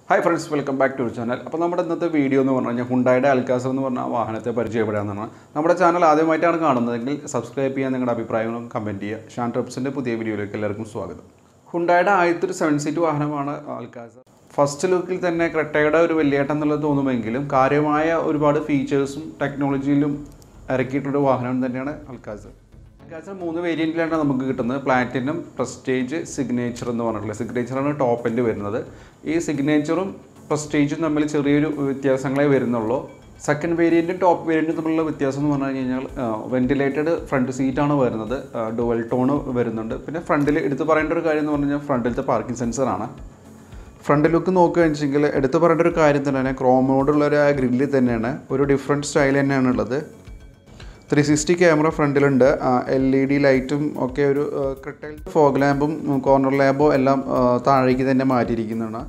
hi friends welcome back to channel അപ്പോൾ നമ്മുടെ ഇന്നത്തെ വീഡിയോ എന്ന് പറഞ്ഞു കഴിഞ്ഞാൽ ഹുണ്ടായുടെ അൽക്കാസർ എന്ന് പറഞ്ഞ വാഹനത്തെ പരിചയപ്പെടാമെന്നാണ് നമ്മുടെ ചാനൽ ആദ്യമായിട്ടാണ് കാണുന്നതെങ്കിൽ സബ്സ്ക്രൈബ് ചെയ്യാൻ നിങ്ങളുടെ അഭിപ്രായങ്ങളും കമൻറ്റ് ചെയ്യുക ഷാൻ ട്രിപ്സിൻ്റെ പുതിയ വീഡിയോയിലേക്ക് എല്ലാവർക്കും സ്വാഗതം ഹുണ്ടായുടെ ആദ്യത്തെ ഒരു സെവൻ സീറ്റ് വാഹനമാണ് അൽക്കാസർ ഫസ്റ്റ് ലുക്കിൽ തന്നെ ക്രെട്ടയുടെ ഒരു വലിയേട്ടം എന്നുള്ളത് തോന്നുമെങ്കിലും കാര്യമായ ഒരുപാട് ഫീച്ചേഴ്സും ടെക്നോളജിയിലും ഇറക്കിയിട്ടൊരു വാഹനം തന്നെയാണ് അൽക്കാസർ അൽക്കാസർ മൂന്ന് വേരിയൻറ്റിലാണ് നമുക്ക് കിട്ടുന്നത് പ്ലാറ്റിനം പ്രസ്റ്റേജ് സിഗ്നേച്ചർ എന്ന് പറഞ്ഞിട്ടുള്ളത് സിഗ്നേച്ചറാണ് ടോപ്പ് എൻഡ് വരുന്നത് ഈ സിഗ്നേച്ചറും പ്രസ്റ്റേജും തമ്മിൽ ചെറിയൊരു വ്യത്യാസങ്ങളെ വരുന്നുള്ളൂ സെക്കൻഡ് വേരിയൻറ്റും ടോപ്പ് വേരിയൻറ്റും തമ്മിലുള്ള വ്യത്യാസം എന്ന് പറഞ്ഞു കഴിഞ്ഞാൽ വെന്റിലേറ്റഡ് ഫ്രണ്ട് സീറ്റാണ് വരുന്നത് ഡുവൽ ടോൺ വരുന്നുണ്ട് പിന്നെ ഫ്രണ്ടിൽ എടുത്ത് പറയേണ്ട ഒരു കാര്യം എന്ന് പറഞ്ഞു കഴിഞ്ഞാൽ ഫ്രണ്ടിലത്തെ പാർക്കിംഗ് സെൻസറാണ് ഫ്രണ്ട് ലുക്ക് നോക്കുകയാണെന്ന് വെച്ചെങ്കിൽ എടുത്ത് പറയേണ്ട ഒരു കാര്യം തന്നെയാണ് ക്രോമോടുള്ള ഒരു ആ ഗ്രില്ലിൽ തന്നെയാണ് ഒരു ഡിഫറെൻറ്റ് സ്റ്റൈൽ തന്നെയാണ് ഉള്ളത് ത്രീ സിക്സ്റ്റി ക്യാമറ ഫ്രണ്ടിലുണ്ട് എൽ ഇ ഡി ലൈറ്റും ഒക്കെ ഒരു ക്രിട്ടൽ ഫോഗ് ലാമ്പും കോർണർ ലാമ്പോ എല്ലാം ആ, താഴേക്ക് തന്നെ മാറ്റിയിരിക്കുന്നതാണ്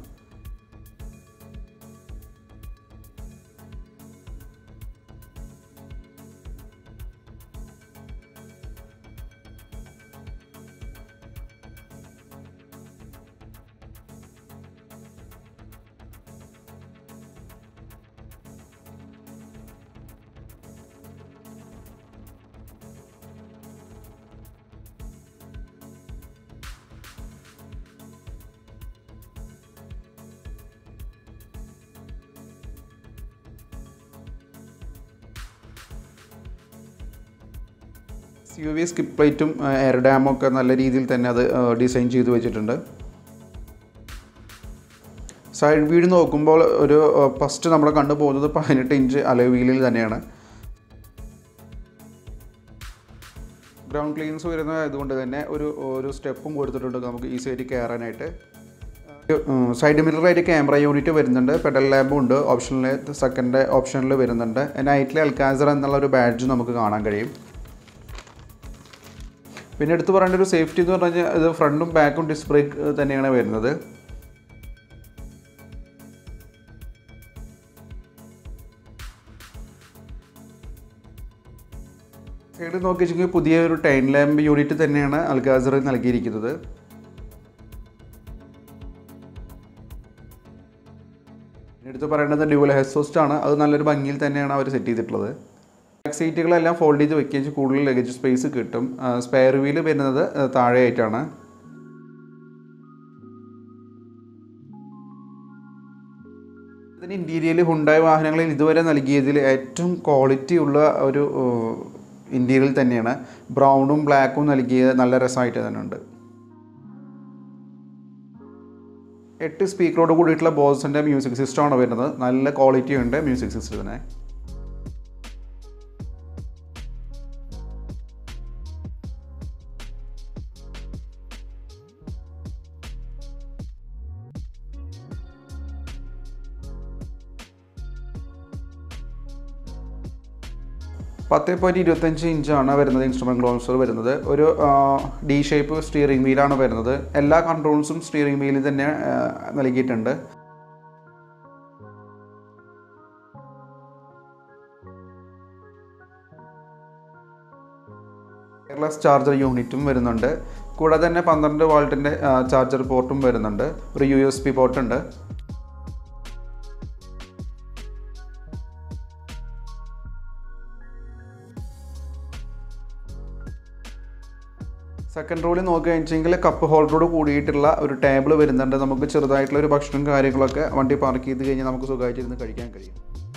യു വി സ്കിപ്പ് പ്ലേറ്റും എയർ ഡാമും ഒക്കെ നല്ല രീതിയിൽ തന്നെ അത് ഡിസൈൻ ചെയ്ത് വെച്ചിട്ടുണ്ട് സൈഡ് വീട് നോക്കുമ്പോൾ ഒരു ഫസ്റ്റ് നമ്മൾ കണ്ടുപോകുന്നത് പതിനെട്ട് ഇഞ്ച് അലവീലിൽ തന്നെയാണ് ഗ്രൗണ്ട് ക്ലീൻസ് വരുന്നത് ആയതുകൊണ്ട് തന്നെ ഒരു ഒരു സ്റ്റെപ്പും കൊടുത്തിട്ടുണ്ട് നമുക്ക് ഈസി ആയിട്ട് കയറാനായിട്ട് സൈഡ് മിററായിട്ട് ക്യാമറ യൂണിറ്റ് വരുന്നുണ്ട് പെഡൽ ലാമ്പും ഉണ്ട് ഓപ്ഷനിൽ സെക്കൻഡ് ഓപ്ഷനിൽ വരുന്നുണ്ട് നൈറ്റിലെ അൽക്കാസർ എന്നുള്ള ഒരു ബാഡ്ജ് നമുക്ക് കാണാൻ കഴിയും പിന്നെ എടുത്തു പറയേണ്ട ഒരു സേഫ്റ്റി എന്ന് പറഞ്ഞു കഴിഞ്ഞാൽ ഇത് ഫ്രണ്ടും ബാക്കും ഡിസ്ക് ബ്രേക്ക് തന്നെയാണ് വരുന്നത് സൈഡ് നോക്കി വെച്ചെങ്കിൽ പുതിയ ഒരു ടൈൻ ലാമ്പ് യൂണിറ്റ് തന്നെയാണ് അൽഗാസർ നൽകിയിരിക്കുന്നത് പിന്നെ എടുത്ത് പറയേണ്ടത് ഡ്യുവൽ ഹെസോസ്റ്റ് ആണ് അത് നല്ലൊരു ഭംഗിയിൽ തന്നെയാണ് അവർ സെറ്റ് ചെയ്തിട്ടുള്ളത് ബാക്ക് സീറ്റുകളെല്ലാം ഫോൾഡ് ചെയ്ത് വെക്കുകയും ചെയ്ത് കൂടുതൽ ലഗേജ് സ്പേസ് കിട്ടും സ്പെയർ വീല് വരുന്നത് ആ, താഴെയായിട്ടാണ് ഇതിന് ഇൻറ്റീരിയൽ ഹുണ്ടായ വാഹനങ്ങളിൽ ഇതുവരെ നൽകിയതിൽ ഏറ്റവും ക്വാളിറ്റി ഉള്ള ഒരു ഇൻറ്റീരിയൽ തന്നെയാണ് ബ്രൗണും ബ്ലാക്കും നൽകിയത് നല്ല രസമായിട്ട് തന്നെ ഉണ്ട് എട്ട് സ്പീക്കറോട് കൂടിയിട്ടുള്ള ബോസിൻ്റെ മ്യൂസിക് സിസ്റ്റമാണ് വരുന്നത് നല്ല ക്വാളിറ്റി ഉണ്ട് മ്യൂസിക് സിസ്റ്റത്തിന് പത്ത് പോയിൻറ്റ് ഇരുപത്തഞ്ച് ഇഞ്ചാണ് വരുന്നത് ഇൻസ്ട്രുമെൻറ്റ് ക്ലോൺസർ വരുന്നത് ഒരു ഡി ഷേപ്പ് സ്റ്റിയറിംഗ് വീലാണ് വരുന്നത് എല്ലാ കൺട്രോൾസും സ്റ്റിയറിംഗ് വീലിൽ തന്നെ ആ, നൽകിയിട്ടുണ്ട് വയർലെസ് ചാർജർ യൂണിറ്റും വരുന്നുണ്ട് കൂടാതെ തന്നെ പന്ത്രണ്ട് വാൾട്ടിൻ്റെ ചാർജർ പോർട്ടും വരുന്നുണ്ട് ഒരു യു എസ് പി പോർട്ടുണ്ട് സെക്കൻഡ് റോളിൽ നോക്കുകയാണെന്നുവെച്ചെങ്കിൽ കപ്പ് ഹോൾഡറോട് കൂടിയിട്ടുള്ള ഒരു ടേബിൾ വരുന്നുണ്ട് നമുക്ക് ചെറുതായിട്ടുള്ള ഒരു ഭക്ഷണം കാര്യങ്ങളൊക്കെ വണ്ടി പാർക്ക് ചെയ്ത് കഴിഞ്ഞാൽ നമുക്ക് സുഖമായിട്ട് ഇരുന്ന് കഴിക്കാൻ കഴിയും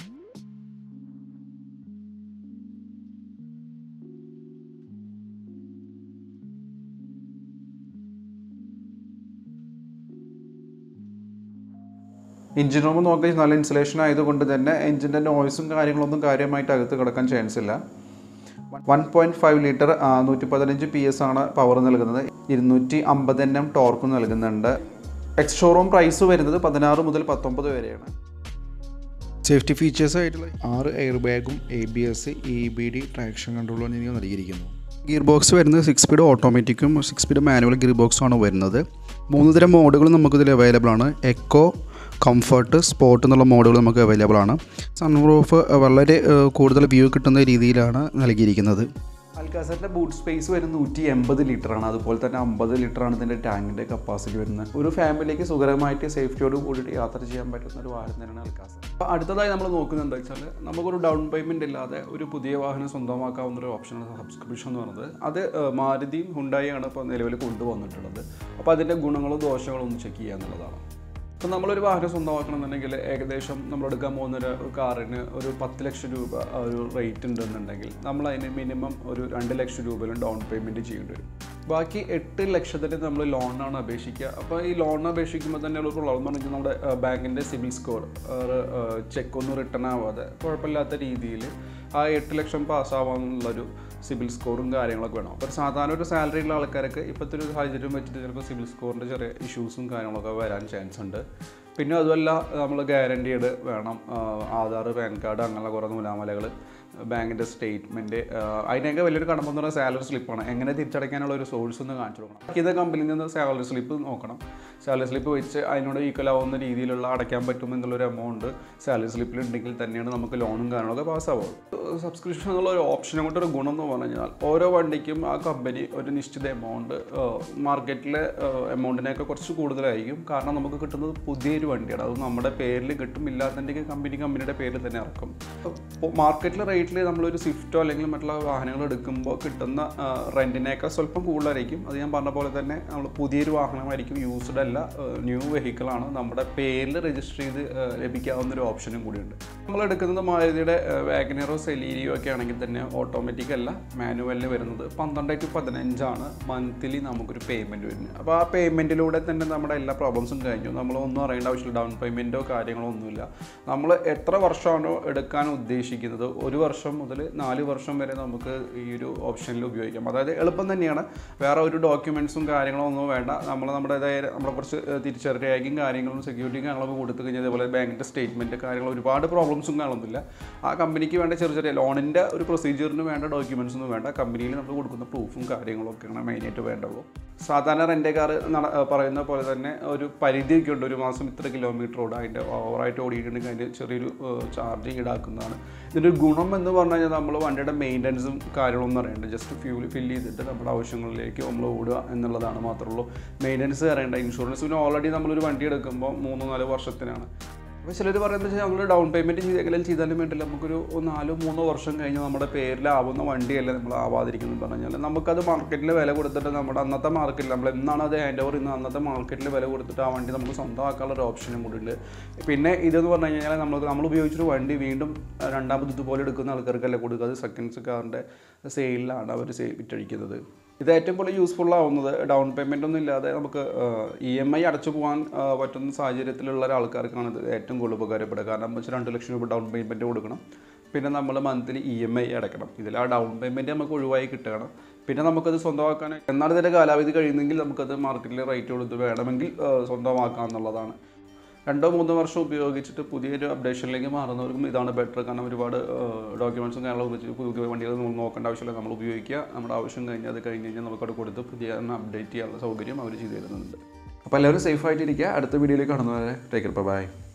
എഞ്ചിൻ റൂം നോക്കി നല്ല ഇൻസുലേഷൻ ആയതുകൊണ്ട് തന്നെ എഞ്ചിൻ്റെ നോയ്സും കാര്യങ്ങളൊന്നും കാര്യമായിട്ട് അകത്ത് കിടക്കാൻ ചാൻസ് ഇല്ല വൺ പോയിൻറ്റ് ഫൈവ് ലിറ്റർ നൂറ്റി പതിനഞ്ച് പി എസ് ആണ് പവർ നൽകുന്നത് ഇരുന്നൂറ്റി അമ്പത് എൻ എം ടോർക്കും നൽകുന്നുണ്ട് എക്സ് ഷോറൂം പ്രൈസ് വരുന്നത് പതിനാറ് മുതൽ പത്തൊമ്പത് വരെയാണ് സേഫ്റ്റി ഫീച്ചേഴ്സ് ആയിട്ടുള്ള ആറ് എയർ ബാഗും A B S E B D traction കൺട്രോളും എന്നിവ നൽകിയിരിക്കുന്നു ഗിയർ ബോക്സ് വരുന്നത് സിക്സ് സ്പീഡ് ഓട്ടോമാറ്റിക്കും സിക്സ് സ്പീഡ് മാനുവൽ ഗിയർ ബോക്സുമാണ് വരുന്നത് മൂന്ന് തരം മോഡുകൾ നമുക്കിതിൽ അവൈലബിൾ ആണ് എക്കോ കംഫർട്ട് സ്പോർട്ട് എന്നുള്ള മോഡുകൾ നമുക്ക് അവൈലബിൾ ആണ് സൺറൂഫ് വളരെ ഏഹ്, കൂടുതൽ വ്യൂ കിട്ടുന്ന രീതിയിലാണ് നൽകിയിരിക്കുന്നത് അൽക്കാസറിൻ്റെ ബൂട്ട് സ്പേസ് വരുന്നത് നൂറ്റി എൺപത് ലിറ്ററാണ് അതുപോലെ തന്നെ അമ്പത് ലിറ്ററാണ് ഇതിൻ്റെ ടാങ്കിൻ്റെ കപ്പാസിറ്റി വരുന്നത് ഒരു ഫാമിലിക്ക് സുഖകരമായിട്ട് സേഫ്റ്റിയോട് കൂടിയിട്ട് യാത്ര ചെയ്യാൻ പറ്റുന്ന ഒരു വാഹനം തന്നെയാണ് അൽക്കാസർ അപ്പോൾ അടുത്തതായി നമ്മൾ നോക്കുന്നത് എന്താ വെച്ചാൽ നമുക്കൊരു ഡൗൺ പേയ്മെൻറ്റ് ഇല്ലാതെ ഒരു പുതിയ വാഹനം സ്വന്തമാക്കാവുന്ന ഒരു ഓപ്ഷനാണ് സബ്സ്ക്രിപ്ഷൻ എന്ന് പറയുന്നത് അത് ഏഹ്, മാരുതിയും ഹുണ്ടായിയാണ് ഇപ്പോൾ നിലവിൽ കൊണ്ടുവന്നിട്ടുള്ളത് അപ്പോൾ അതിൻ്റെ ഗുണങ്ങളോ ദോഷങ്ങളോ ഒന്ന് ചെക്ക് ചെയ്യുക എന്നുള്ളതാണ് ഇപ്പം നമ്മളൊരു വാഹനം സ്വന്തമാക്കണമെന്നുണ്ടെങ്കിൽ ഏകദേശം നമ്മൾ എടുക്കാൻ പോകുന്ന ഒരു കാറിന് ഒരു പത്ത് ലക്ഷം രൂപ ആ, ഒരു റേറ്റ് ഉണ്ടെന്നുണ്ടെങ്കിൽ നമ്മൾ അതിന് മിനിമം ഒരു രണ്ട് ലക്ഷം രൂപയിലും ഡൗൺ പേയ്മെൻറ്റ് ചെയ്യേണ്ടി വരും ബാക്കി എട്ട് ലക്ഷത്തിന് നമ്മൾ ലോണിനാണ് അപേക്ഷിക്കുക അപ്പോൾ ഈ ലോണിന് അപേക്ഷിക്കുമ്പോൾ തന്നെ ഒരു പ്രോബ്ലം പറഞ്ഞാൽ നമ്മുടെ ബാങ്കിൻ്റെ സിബിൽ സ്കോർ ചെക്ക് ഒന്നും റിട്ടേൺ ആവാതെ കുഴപ്പമില്ലാത്ത രീതിയിൽ ആ എട്ട് ലക്ഷം പാസ്സാവാനുള്ളൊരു സിബിൽ സ്കോറും കാര്യങ്ങളൊക്കെ വേണം അപ്പോൾ ഒരു സാധാരണ ഒരു സാലറി ഉള്ള ആൾക്കാർക്ക് ഇപ്പോഴത്തെ ഒരു സാഹചര്യം വെച്ചിട്ട് ചിലപ്പോൾ സിബിൽ സ്കോറിൻ്റെ ചെറിയ ഇഷ്യൂസും കാര്യങ്ങളൊക്കെ വരാൻ ചാൻസ് ഉണ്ട് പിന്നെ അതുമല്ല നമ്മൾ ഗ്യാരണ്ടീഡ് വേണം ആധാർ പാൻ കാർഡ് അങ്ങനെയുള്ള കുറേ നൂലാമലകൾ ബാങ്കിൻ്റെ സ്റ്റേറ്റ്മെൻറ്റ് അതിനൊക്കെ വലിയൊരു കടമ്പ എന്ന് പറയുന്നത് സാലറി സ്ലിപ്പാണ് എങ്ങനെ തിരിച്ചടയ്ക്കാനുള്ള ഒരു സോഴ്സ് ഒന്ന് കാണിച്ചു കൊടുക്കണം ഇത് കമ്പനിയിൽ നിന്ന് സാലറി സ്ലിപ്പ് നോക്കണം സാലറി സ്ലിപ്പ് വെച്ച് അതിനോട് ഈക്വൽ ആവുന്ന രീതിയിലുള്ള അടയ്ക്കാൻ പറ്റും എന്നുള്ളൊരു എമൗണ്ട് സാലറി സ്ലിപ്പിൽ ഉണ്ടെങ്കിൽ തന്നെയാണ് നമുക്ക് ലോണും കാര്യങ്ങളൊക്കെ പാസ്സാവുള്ളൂ സബ്സ്ക്രിപ്ഷൻ എന്നുള്ള ഒരു ഓപ്ഷനെ കൊണ്ട് ഒരു ഗുണം എന്ന് പറഞ്ഞു കഴിഞ്ഞാൽ ഓരോ വണ്ടിക്കും ആ കമ്പനി ഒരു നിശ്ചിത എമൗണ്ട് മാർക്കറ്റിലെ എമൗണ്ടിനൊക്കെ കുറച്ച് കൂടുതലായിരിക്കും കാരണം നമുക്ക് കിട്ടുന്നത് പുതിയൊരു വണ്ടിയാണ് അത് നമ്മുടെ പേരിൽ കിട്ടും ഇല്ലാത്തതിൻ്റെ കമ്പനി കമ്പനിയുടെ പേരിൽ തന്നെ ഇറക്കും മാർക്കറ്റിലെ റേറ്റിൽ നമ്മളൊരു സ്വിഫ്റ്റോ അല്ലെങ്കിൽ മറ്റുള്ള വാഹനങ്ങൾ എടുക്കുമ്പോൾ കിട്ടുന്ന റെൻറ്റിനേക്കാൾ സ്വല്പം കൂടുതലായിരിക്കും അത് ഞാൻ പറഞ്ഞ പോലെ തന്നെ നമ്മൾ പുതിയൊരു വാഹനമായിരിക്കും യൂസ്ഡ് അല്ല ന്യൂ വെഹിക്കിളാണ് നമ്മുടെ പേരിൽ രജിസ്റ്റർ ചെയ്ത് ആ, ലഭിക്കാവുന്ന ഒരു ഓപ്ഷനും കൂടിയുണ്ട് നമ്മൾ എടുക്കുന്നത് മാരുതിയുടെ വാഗനറോ സെലീരിയോ ഒക്കെ ആണെങ്കിൽ തന്നെ ഓട്ടോമാറ്റിക് അല്ല മാനുവലിന് വരുന്നത് പന്ത്രണ്ട് ടു പതിനഞ്ചാണ് മന്ത്ലി നമുക്കൊരു പേയ്മെൻറ്റ് വരുന്നത് അപ്പോൾ ആ പേയ്മെൻറ്റിലൂടെ തന്നെ നമ്മുടെ എല്ലാ പ്രോബ്ലംസും കഴിഞ്ഞു നമ്മളൊന്നും അറിയേണ്ട ആവശ്യമില്ല ഡൗൺ പേയ്മെൻറ്റോ കാര്യങ്ങളോ ഒന്നുമില്ല നമ്മൾ എത്ര വർഷമാണോ എടുക്കാൻ ഉദ്ദേശിക്കുന്നത് ഒരു വർഷം മുതൽ നാല് വർഷം വരെ നമുക്ക് ഈ ഒരു ഓപ്ഷനിൽ ഉപയോഗിക്കാം അതായത് എളുപ്പം തന്നെയാണ് വേറെ ഒരു ഡോക്യുമെൻറ്റ്സും കാര്യങ്ങളോ ഒന്നും വേണ്ട നമ്മൾ നമ്മുടേതായ നമ്മളെ കുറച്ച് തിരിച്ചറിയ രേഖയും കാര്യങ്ങളും സെക്യൂരിറ്റിയും കാര്യങ്ങളൊക്കെ കൊടുത്തു കഴിഞ്ഞാൽ അതേപോലെ ബാങ്കിൻ്റെ സ്റ്റേറ്റ്മെൻറ്റ് കാര്യങ്ങൾ ഒരുപാട് പ്രോബ്ലംസും കാണുന്നില്ല ആ കമ്പനിക്ക് വേണ്ട ചെറിയ ചെറിയ ലോണിൻ്റെ ഒരു പ്രൊസീജിയറിന് വേണ്ട ഡോക്യുമെൻറ്റ്സ് ഒന്നും വേണ്ട കമ്പനിയിൽ നമ്മൾ കൊടുക്കുന്ന പ്രൂഫും കാര്യങ്ങളൊക്കെയാണ് മെയിനായിട്ട് വേണ്ടതുള്ളൂ സാധാരണ റെൻ്റ് കാർ നട പറയുന്ന പോലെ തന്നെ ഒരു പരിധിയൊക്കെ ഉണ്ട് ഒരു മാസം ഇത്ര കിലോമീറ്റർ ഓടുക അതിൻ്റെ ഓവറായിട്ട് ഓടിയിട്ടുണ്ടെങ്കിൽ അതിൻ്റെ ചെറിയൊരു ചാർജ് ഈടാക്കുന്നതാണ് ഇതിൻ്റെ ഒരു ഗുണം എന്ന് പറഞ്ഞു കഴിഞ്ഞാൽ നമ്മൾ വണ്ടിയുടെ മെയിൻ്റനൻസും കാര്യങ്ങളൊന്നും അറിയണ്ട ജസ്റ്റ് ഫ്യൂൽ ഫില്ല് ചെയ്തിട്ട് നമ്മുടെ ആവശ്യങ്ങളിലേക്ക് നമ്മൾ ഓടുക എന്നുള്ളതാണ് മാത്രമേ ഉള്ളൂ മെയിൻ്റനൻസ് അറിയേണ്ട ഇൻഷുറൻസ് പിന്നെ ഓൾറെഡി നമ്മളൊരു വണ്ടി എടുക്കുമ്പോൾ മൂന്നോ നാലോ വർഷത്തിനാണ് അപ്പോൾ ചിലർ പറയുന്നത് വെച്ചാൽ നമ്മൾ ഡൗൺ പേയ്മെൻറ്റ് ചെയ്തെങ്കിലും ചെയ്താലും വേണ്ടില്ല നമുക്കൊരു നാലോ മൂന്നോ വർഷം കഴിഞ്ഞ് നമ്മുടെ പേരിലാവുന്ന വണ്ടിയല്ലേ നമ്മൾ ആവാതിരിക്കുന്നത് പറഞ്ഞു കഴിഞ്ഞാൽ നമുക്കത് മാർക്കറ്റിൽ വില കൊടുത്തിട്ട് നമ്മുടെ അന്നത്തെ മാർക്കറ്റിൽ നമ്മൾ എന്നാണ് അത് ഹാൻഡ് ഓവർ ഇന്ന് അന്നത്തെ മാർക്കറ്റിൽ വില കൊടുത്തിട്ട് ആ വണ്ടി നമുക്ക് സ്വന്തമാക്കാനുള്ള ഒരു ഓപ്ഷനും കൂടി ഉണ്ട് പിന്നെ ഇതെന്ന് പറഞ്ഞു കഴിഞ്ഞാൽ നമ്മൾ നമ്മൾ ഉപയോഗിച്ചൊരു വണ്ടി വീണ്ടും രണ്ടാമത് ഇതുപോലെ എടുക്കുന്ന ആൾക്കാർക്കല്ല കൊടുക്കുക അത് സെക്കൻഡ്സ് കാറിൻ്റെ സെയിലിലാണ് അവർ വിറ്റഴിക്കുന്നത് ഇത് ഏറ്റവും കൂടുതൽ യൂസ്ഫുൾ ആവുന്നത് ഡൗൺ പേയ്മെൻ്റ് ഒന്നും ഇല്ലാതെ നമുക്ക് ഇ എം ഐ അടച്ചു പോകാൻ ആ, പറ്റുന്ന സാഹചര്യത്തിലുള്ള ഒരാൾക്കാർക്കാണ് ഇത് ഏറ്റവും കൂടുതൽ ഉപകാരപ്പെടുക കാരണം എന്ന് വെച്ചാൽ രണ്ട് ലക്ഷം രൂപ ഡൗൺ പേയ്മെൻറ്റ് കൊടുക്കണം പിന്നെ നമ്മൾ മന്ത്ലി ഇ എം ഐ അടയ്ക്കണം ഇതിൽ ആ ഡൗൺ പേയ്മെൻറ്റ് നമുക്ക് ഒഴിവായി കിട്ടണം പിന്നെ നമുക്കത് സ്വന്തമാക്കാൻ എന്നാണ് ഇതിൻ്റെ കാലാവധി കഴിയുന്നെങ്കിൽ നമുക്കത് മാർക്കറ്റിൽ റേറ്റ് കൊടുത്ത് വേണമെങ്കിൽ ആ, സ്വന്തമാക്കാം എന്നുള്ളതാണ് രണ്ടോ മൂന്നോ വർഷം ഉപയോഗിച്ചിട്ട് പുതിയൊരു അപ്ഡേഷനിലേക്ക് മാറുന്നവർക്കും ഇതാണ് ബെറ്റർ കാരണം ഒരുപാട് ഡോക്യുമെൻറ്റ്സും കാര്യങ്ങളും വെച്ചിട്ട് പുതിയ പുതിയ വണ്ടികൾ നമ്മൾ നോക്കേണ്ട ആവശ്യമില്ല നമ്മൾ ഉപയോഗിക്കുക നമ്മുടെ ആവശ്യം കഴിഞ്ഞ് അത് കഴിഞ്ഞ് കഴിഞ്ഞാൽ നമുക്കവിടെ കൊടുത്ത് പുതിയ അപ്ഡേറ്റ് ചെയ്യാനുള്ള സൗകര്യം അവർ ചെയ്തു തരുന്നുണ്ട് അപ്പോൾ എല്ലാവരും സേഫ് ആയിട്ടിരിക്കുക അടുത്ത വീഡിയോയിലേക്ക് കാണുന്നവരെ ടേക്ക് ബൈ